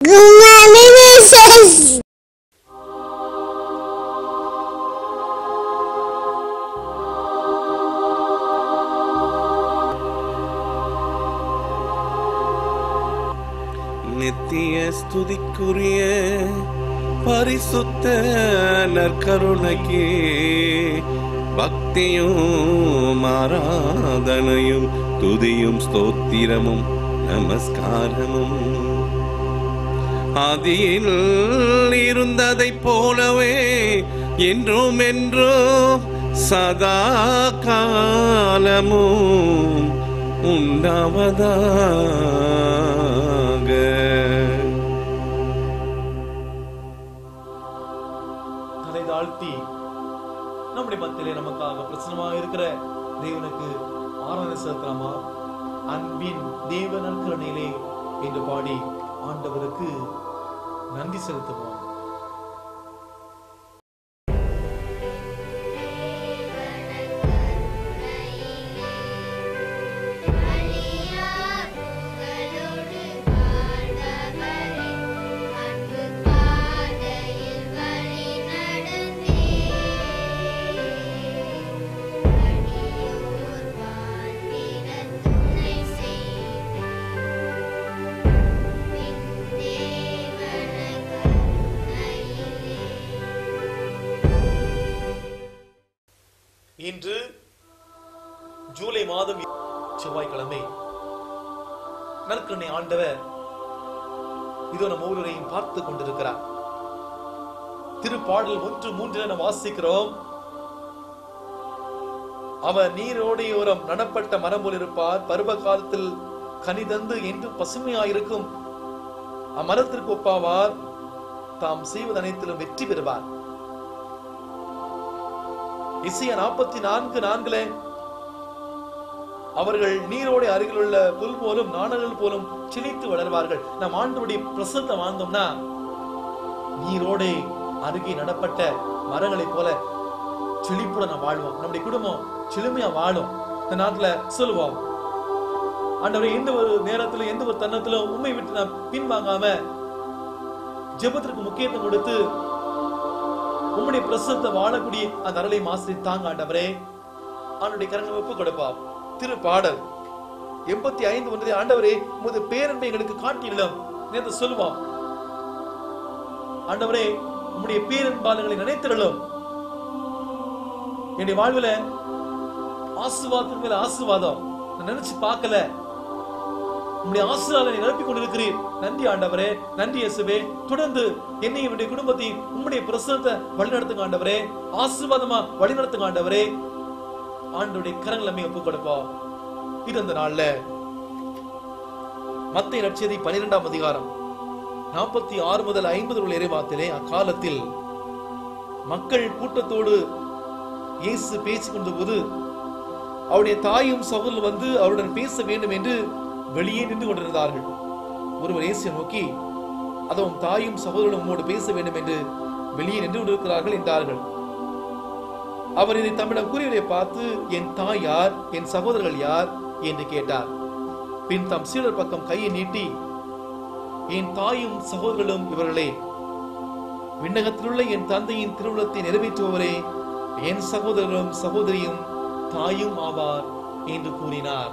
Gumami Mrs. நித்திய ஸ்துதிக்குரிய பரிசுத்த நற்கருணைக்கு பக்தியும் ஆராதனையும் துதியும் ஸ்தோத்திரமும் நமஸ்காரமும் ஆதியில் இருந்ததைப் போலவே என்றும் என்றும் சதா காலமும் உண்டாவதாக தலை தாழ்த்தி நம்முடைய மத்தியிலே நமக்காக பிரச்சனமாக இருக்கிற தேவனுக்கு ஆராதனை செலுத்தலாமா அன்பின் தேவ நற்கரணையிலே என்று பாடி ஆண்டவருக்கு நன்றி செலுத்துவோம் இன்று ஜூலை மாதம் செவ்வாய்க்கிழமை நற்கருணை ஆண்டவர் இதோ நம் ஒவ்வொருவரையும் பார்த்து கொண்டிருக்கிறார் திருப்பாடல் ஒன்று மூன்று நாம் வாசிக்கிறோம் அவர் நீரோடையோரம் நடப்பட்ட மரம் போல் இருப்பார் பருவ காலத்தில் கனிதந்து என்று பசுமையாயிருக்கும் அம்மரத்திற்கு ஒப்பாவார் தாம் செய்வது அனைத்திலும் வெற்றி பெறுவார் இசைய நாற்பத்தி நான்கு நான்குல அவர்கள் நீரோடை அருகில் உள்ள புல் போலும் நாணல்கள் போலும் சிலித்து வளர்வார்கள் நம் ஆண்டவருடைய பிரசத்த வாழ்ந்தோம்னா நீரோடை அருகே நடப்பட்ட மரங்களைப் போல செழிப்புடன் நாம் வாழ்வோம் நம்முடைய குடும்பம் செழுமையா வாழும் இந்த நாட்டுல சொல்லுவோம் ஆண்டவரே எந்த ஒரு நேரத்திலும் எந்த ஒரு தருணத்திலும் உண்மை விட்டு நாம் பின்வாங்காம ஜெபத்திற்கு முக்கியத்துவம் கொடுத்து உம்முடைய பிரசத்தை வாழக்கூடிய அந்த அருளை மாசி தாங்க ஆண்டவரே ஆண்டுடைய கரங்களை ஒப்பு கொடுப்பார் திரு பாடல் எண்பத்தி ஐந்து ஒன்றிலே ஆண்டவரே உமது பேரன்பை எங்களுக்கு காட்டியுள்ளோம் நேற்று சொல்லுவோம் ஆண்டவரே உம்முடைய பேரன்பாலங்களை நினைத்திரலும் என்னுடைய வாழ்வுல ஆசுவாதத்தின் மேல ஆசுவாதம் நான் நினைச்சு பார்க்கல உம்முடைய ஆசீர்வாதத்தை நிரப்பிக் கொண்டிருக்கிறீர் நன்றி ஆண்டவரே நன்றி இயேசுவே தொடர்ந்து என்னை என்னுடைய குடும்பத்தையும் உம்முடைய பிரசனத்தை வழிநடத்துங்க ஆண்டவரே ஆசீர்வாதமா வழிநடத்துங்க ஆண்டவரே ஆண்டுடைய கரங்கள் நம்மை ஒப்புக் கொடுப்போம் இது அந்த நாள்ல மத்திய நட்சதி பனிரெண்டாம் அதிகாரம் நாற்பத்தி ஆறு முதல் ஐம்பது உள்ள இறைவாத்திலே அக்காலத்தில் மக்கள் கூட்டத்தோடு இயேசு பேசிக் கொண்ட போது அவருடைய தாயும் சகோதரர் வந்து அவருடன் பேச வேண்டும் என்று வெளியே நின்று கொண்டிருந்தார்கள் ஒருவர் இயேசுவை நோக்கி அதுவும் தாயும் சகோதரனும் உம்மோடு பேச வேண்டும் என்று வெளியே நின்று கொண்டிருக்கிறார்கள் என்றார்கள் அவர் இதை தம்மிடம் கூறியவரை பார்த்து என் தாய் யார் என் சகோதரர்கள் யார் என்று கேட்டார் பின் தம் சீடர் பக்கம் கையை நீட்டி என் தாயும் சகோதரர்களும் இவர்களே விண்ணகத்திலுள்ள என் தந்தையின் திருவுளத்தை நிறைவேற்றுபவரே என் சகோதரரும் சகோதரியும் தாயும் ஆவார் என்று கூறினார்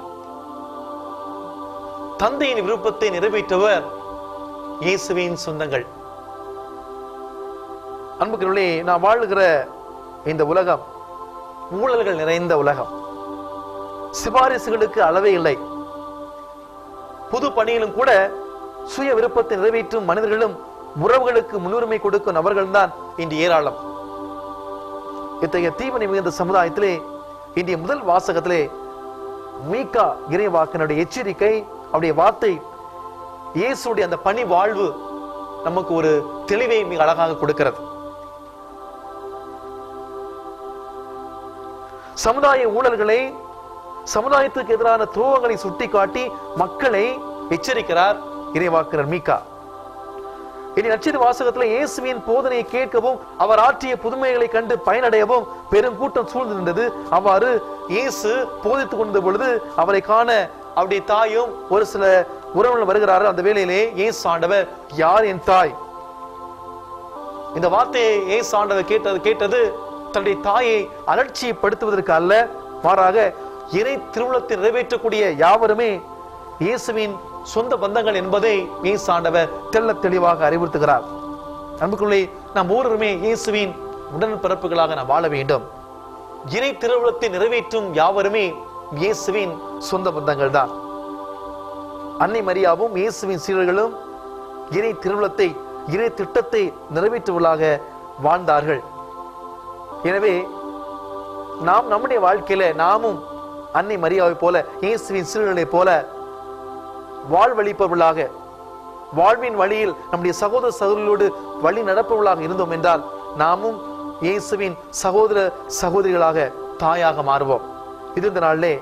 தந்தையின் விருப்பத்தை நிறைவேற்றவர் இயேசுவின் சொந்தங்கள் அன்புக்குள்ளே நாம் வாழுகிற இந்த உலகம் ஊழல்கள் நிறைந்த உலகம் சிபாரிசுகளுக்கு அளவே இல்லை புது பணியிலும் கூட சுய விருப்பத்தை நிறைவேற்றும் மனிதர்களும் உறவுகளுக்கு முன்னுரிமை கொடுக்கும் நபர்கள்தான் இன்று ஏராளம் இத்தகைய தீவனை மிகுந்த சமுதாயத்திலே இன்றைய முதல் வாசகத்திலே மீகா இறைவாக்கினுடைய எச்சரிக்கை அவருடைய வார்த்தை இயேசுடைய அந்த பணி வாழ்வு நமக்கு ஒரு தெளிவை மிக அழகாக கொடுக்கிறது சமுதாய ஊழல்களை சமுதாயத்துக்கு எதிரான துரோகங்களை சுட்டிக்காட்டி மக்களை எச்சரிக்கிறார் இறைவாக்கினர் மீகா இனி நச்சரி வாசகத்துல இயேசுவின் போதனையை கேட்கவும் அவர் ஆற்றிய புதுமைகளை கண்டு பயனடையவும் பெரும் கூட்டம் சூழ்ந்து நின்றது அவ்வாறு இயேசு போதித்துக் கொண்ட பொழுது அவரை காண அவருடைய தாயும் ஒரு சில உறவினர் வருகிறார்கள் அந்த வேளையிலே ஏசு ஆண்டவர் யார் என் தாய் இந்த வார்த்தையை ஏசு ஆண்டவர் கேட்டது கேட்டது தன்னுடைய தாயை அலட்சியப்படுத்துவதற்கு அல்ல மாறாக இறை திருவுளத்தை நிறைவேற்றக்கூடிய யாவருமே இயேசுவின் சொந்த பந்தங்கள் என்பதை இயேசு ஆண்டவர் தெள்ள தெளிவாக அறிவுறுத்துகிறார் அன்புக்குள்ளே நாம் ஒவ்வொருவருமே இயேசுவின் உடன்பிறப்புகளாக நாம் வாழ வேண்டும் இறை திருவுளத்தை நிறைவேற்றும் யாவருமே இயேசுவின் சொந்த பந்தங்கள் தான் அன்னை மரியாவும் இயேசுவின் சீடர்களும் இறை திருவுளத்தை இறை திட்டத்தை நிறைவேற்றுவதாக வாழ்ந்தார்கள் எனவே நாம் நம்முடைய வாழ்க்கையில நாமும் அன்னை மரியாவை போல இயேசுவின் சீடர்களைப் போல வாழ்வழிப்பவர்களாக வாழ்வின் வழியில் நம்முடைய சகோதர சகோதரிகளோடு வழி நடப்பவர்களாக இருந்தோம் என்றால் நாமும் இயேசுவின் சகோதர சகோதரிகளாக தாயாக மாறுவோம் இது இந்த நாளிலே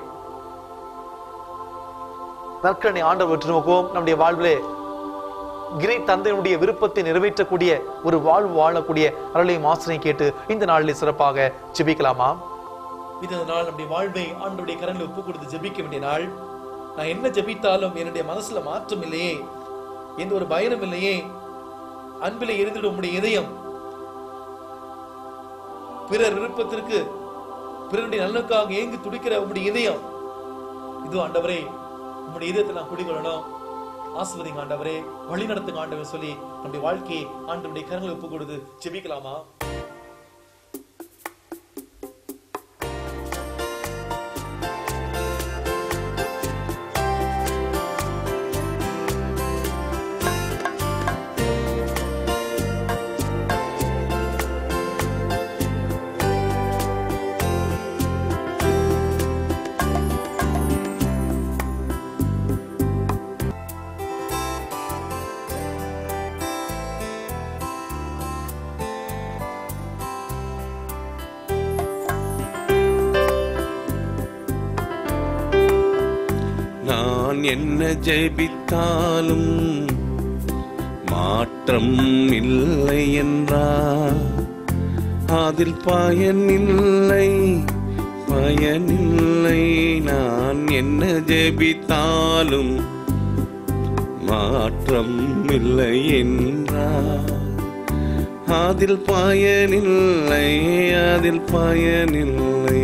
நற்கரணை ஆண்டவர் வெற்றி நோக்குவோம் நம்முடைய வாழ்விலே இறை தந்தையினுடைய விருப்பத்தை நிறைவேற்றக்கூடிய ஒரு வாழ்வு வாழக்கூடிய அருளையும் ஆசிரியை கேட்டு இந்த நாளிலே சிறப்பாக ஜெபிக்கலாமா இது நாள் நம்முடைய வாழ்வை ஆண்டுடைய கரங்களில் ஒப்பு கொடுத்து ஜெபிக்க வேண்டிய நாள் நான் என்ன ஜெபித்தாலும் என்னுடைய மனசுல மாற்றம் இல்லையே எந்த ஒரு பயனும் இல்லையே அன்பிலே எரிந்திடும் உம்முடைய இதயம் பிறர் விருப்பத்திற்கு பிறருடைய நலனுக்காக ஏங்கி துடிக்கிற உம்முடைய இதயம் இது ஆண்டவரே உம்முடைய இதயத்தை நான் குடிக்கொள்ளணும் ஆசிர்வதிங்க ஆண்டவரே வழி நடத்துங்க ஆண்டவர் சொல்லி நம்முடைய வாழ்க்கையை ஆண்டவருடைய கரங்களை ஒப்பு கொடுத்து ஜெபிக்கலாமா நான் என்ன ஜெபித்தாலும் மாற்றம் இல்லை என்றார் அதில் பயனில்லை பயனில்லை நான் என்ன ஜெபித்தாலும் மாற்றம் இல்லை என்றார் அதில் பயனில்லை அதில் பயனில்லை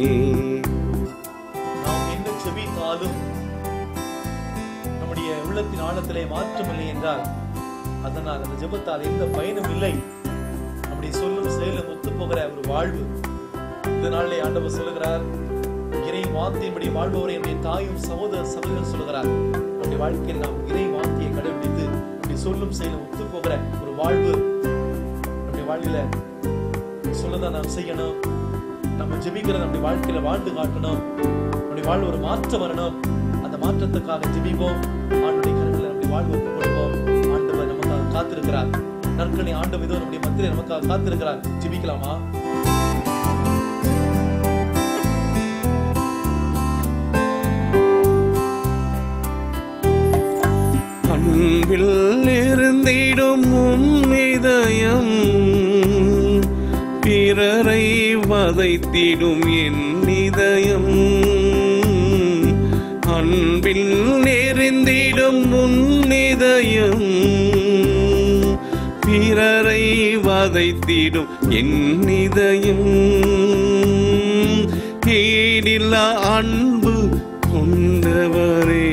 நாம் என்ன செபித்தாலும் நம்முடைய உள்ளத்தின் ஆழத்திலே மாற்றமில்லை என்றால் அதனால் அந்த ஜெபத்தால் எந்த பயனும் இல்லை நம்முடைய சொல்லும் செயலும் ஒத்து போகிற ஒரு வாழ்வு இந்த நாளிலே ஆண்டவர் சொல்லுகிறார் இறை வார்த்தையின்படி வாழ்பவரை என்னுடைய தாயும் சகோதர சகோதரர் சொல்லுகிறார் நம்முடைய வாழ்க்கையில் நாம் இறை வார்த்தையை கடைபிடித்து நம்முடைய சொல்லும் செயலும் ஒத்து போகிற ஒரு வாழ்வு நம்முடைய வாழ்வில சொல்லதான் நாம் செய்யணும் நம்ம ஜெபிக்கிற நம்முடைய வாழ்க்கையில வாழ்ந்து காட்டணும் நம்முடைய வாழ்வு ஒரு மாற்றம் வரணும் அந்த மாற்றத்துக்காக ஜெபிப்போம் ஆண்டுடைய கருத்துல நம்முடைய வாழ்வு ஒப்புக் கொடுப்போம் ஆண்டவர் நமக்காக காத்திருக்கிறார் நற்கனை ஆண்டவர் இதோ நம்முடைய மத்தியிலே நமக்காக காத்திருக்கிறார் ஜெபிக்கலாமா அன்பில் இருந்திடும் உன்னிதயம் பிறரை வதைத்திடும் என் இதயம் அன்பில் நெறிந்திடும் உன்னிதயம் பிறரை வதைத்திடும் என் இதயம் ஈடில்லா அன்பு கொண்டவரே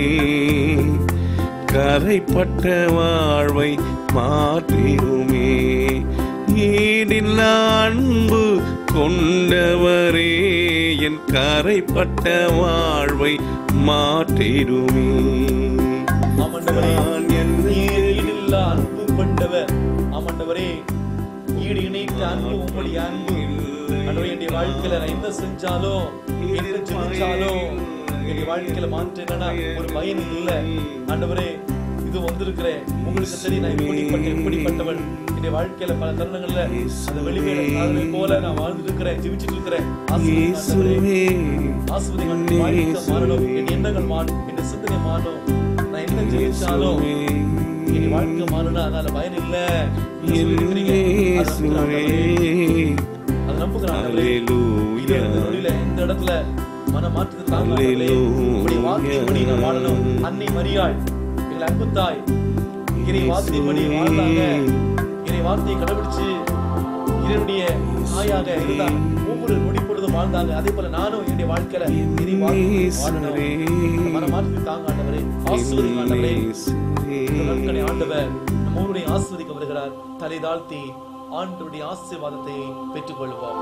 கரைப்பட்ட வாழ்வை மாற்றிடுமே ஈடில்லா அன்பு கொண்டவரே என் கரைப்பட்ட வாழ்வை மாற்றிடுமே ஆமண்டவரே நான் என் நீர் ஈடில்லா அன்பு கொண்டவர் ஆமண்டவரே ஈடு இணைத்த அன்பு உங்களுடைய அன்பு ஆண்டவரே என்னுடைய வாழ்க்கையில நான் என்ன செஞ்சாலும் என்ன ஜெபிச்சாலும் என்னுடைய வாழ்க்கையில மாற்றம் என்னன்னா ஒரு பயன் இல்ல ஆண்டவரே இது வந்திருக்கிறேன் உங்களுக்கு சரி நான் இப்படிப்பட்ட இப்படிப்பட்டவன் என்னுடைய வாழ்க்கையில பல தருணங்கள்ல அந்த வெளிமையில சாதனை போல நான் வாழ்ந்துட்டு இருக்கிறேன் ஜெபிச்சுட்டு இருக்கிறேன் ஆசீர்வதிங்க ஆண்டவரே. இயேசுவே ஆசீர்வதிங்க. என்னுடைய வாழ்க்கை மாறணும் என் எண்ணங்கள் மாறணும் என் சிந்தனை மாறணும் நான் என்ன ஜெயிச்சாலும் என் வாழ்க்கை மாறணும் அதனால பயன் இல்ல நீங்க சொல்லியிருக்கிறீங்க. அதை நம்புகிறேன் ஆண்டவரே. அதை நம்புகிறேன் ஆண்டவரே. இது இந்த நொடியில இந்த இடத்துல மனமாற்றத்தை தாங்காதவர்களே உடைய வார்த்தையின்படி நாம் வாழணும் அன்னை மரியாள் எங்கள் அன்பு தாய் இறை வார்த்தையின்படி வாழ்ந்தாங்க இறை வார்த்தையை கடைபிடிச்சு இதனுடைய தாயாக இருந்தாங்க ஒவ்வொரு நொடி பொழுதும் வாழ்ந்தாங்க அதே போல நானும் என்னுடைய வாழ்க்கையில இறை வார்த்தையை வாழணும் மனமாற்றத்தை தாங்க ஆண்டவரே ஆசிர்வதிங்க ஆண்டவரே இந்த நாட்களை ஆண்டவர் நம்ம ஊருடைய ஆசிர்வதிக்க வருகிறார் தலை தாழ்த்தி ஆண்டவருடைய ஆசீர்வாதத்தை பெற்றுக் கொள்வோம்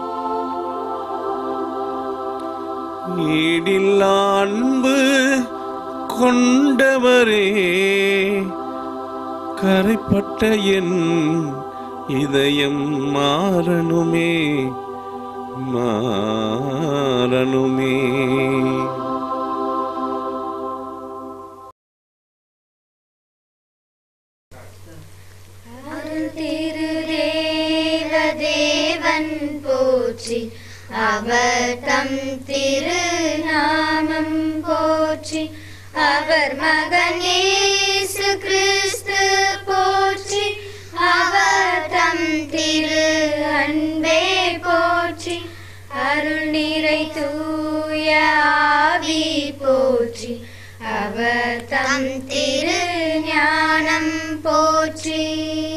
ஈடில்லா அன்பு கொண்டவரே கரைப்பட்ட என் இதயம் மாறணுமே மாறணுமே திருதேவதேவன் போற்றி அவர் தம் திருநாமம் போற்றி அவர் மகன் இயேசு கிறிஸ்து போற்றி அவர் தம் திரு அன்பே போற்றி அருள் நிறை தூய ஆவி போற்றி அவர் தம் திரு ஞானம் போற்றி